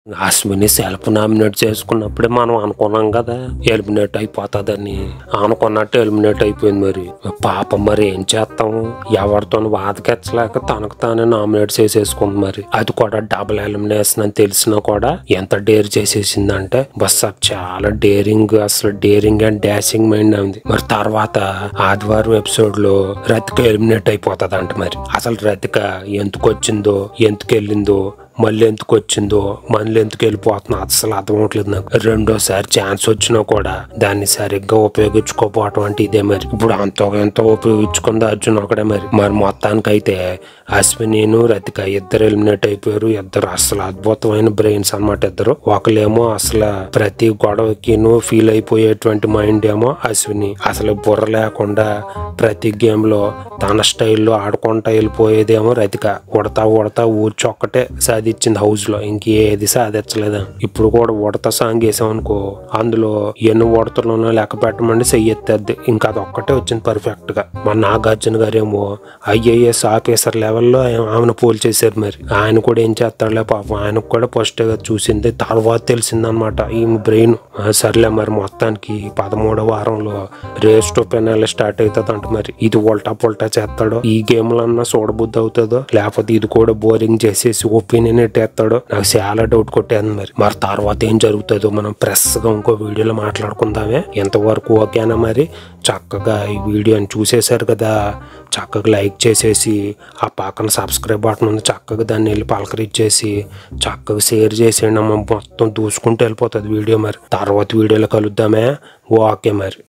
Ashwini self nominate చేసుకున్నప్పుడే మనం అనుకున్నాం కదా ఎలిమినేట్ అయిపోతుందని అనుకున్నట్టు ఎలిమినేట్ అయిపోయింది మరి పాపం మరి ఏం చేస్తాం ఎవరితో వాదకెచ్చలేక తనకు తానే నామినేట్ చేసేసుకుంది మరి అది కూడా డబుల్ ఎలిమినేషన్ అని తెలిసినా కూడా ఎంత డేర్ చేసేసిందంటే బస్ అది చాలా డేరింగ్ అసలు డేరింగ్ అండ్ డాషింగ్ మైండ్ ఉంది మరి తర్వాత ఆదివారం ఎపిసోడ్ లో రతిక ఎలిమినేట్ అయిపోతుంది అంట మరి అసలు రతిక ఎందుకు వచ్చిందో ఎందుకు వెళ్ళిందో మళ్ళీ ఎందుకు వచ్చిందో మళ్ళీ ఎందుకు వెళ్ళిపోతున్నా అసలు అర్థం అవట్లేదు నాకు రెండోసారి ఛాన్స్ వచ్చినా కూడా దాన్ని సరిగ్గా ఉపయోగించుకోపోవటం అంటే ఇదే మరి ఇప్పుడు అంతో ఎంతో ఉపయోగించుకుంది అర్జున్ ఒకడే మరి మరి మొత్తానికైతే అశ్వినిను రతిక ఇద్దరు ఎలిమినేట్ అయిపోయారు ఇద్దరు అసలు అద్భుతమైన బ్రెయిన్స్ అన్నమాట ఇద్దరు ఒకళ్ళేమో అసలు ప్రతి గొడవకిను ఫీల్ అయిపోయేటువంటి మైండ్ ఏమో అశ్విని అసలు బుర్ర లేకుండా ప్రతి గేమ్ లో తన స్టైల్లో ఆడుకుంటా వెళ్ళిపోయేదేమో రతిక ఉడతా ఉడతా ఊర్చి ఒక్కటే సాధించింది హౌస్ లో ఇంకేది సాధించలేదు ఇప్పుడు కూడా ఉడత సాంగ్ వేసామనుకో అందులో ఎన్ని ఉడతలున్నా లెక్క పెట్టమండి చెయ్యెత్తద్ది ఇంకా అది ఒక్కటే వచ్చింది పర్ఫెక్ట్ గా మన నాగార్జున గారేమో ఐఏఎస్ ఆఫీసర్ లెవెల్లో ఆమెను పోల్చేశారు మరి ఆయన కూడా ఏం చేస్తాడులే పాపం ఆయనకు కూడా ఫస్ట్ గా చూసింది తర్వాత తెలిసిందనమాట ఈ బ్రెయిన్ సర్లే మరి మొత్తానికి పదమూడవ వారంలో రేస్ టు పెనాలి స్టార్ట్ అవుతుంది అంట మరి ఇది ఉల్టా పుల్టా చేస్తాడో ఈ గేమ్లన్నా చూడబుద్ధి అవుతుందో లేకపోతే ఇది కూడా బోరింగ్ చేసేసి ఒపీనియన్ ఎట్టేస్తాడో నాకు చాలా డౌట్ కొట్టేది మరి మరి తర్వాత ఏం జరుగుతుందో మనం ప్రెస్ గా ఇంకో వీడియోలో మాట్లాడుకుందామే ఎంతవరకు ఓకేనా మరి చక్కగా ఈ వీడియోని చూసేశారు కదా చక్కగా లైక్ చేసేసి ఆ పక్కన సబ్స్క్రైబ్ బటన్ ఉంది చక్కగా దాన్ని వెళ్ళి పలకరించేసి చక్కగా షేర్ చేసేయండి అమ్మ మొత్తం దూసుకుంటూ వెళ్ళిపోతుంది వీడియో మరి తర్వాత వీడియోలో కలుద్దామే ఓకే మరి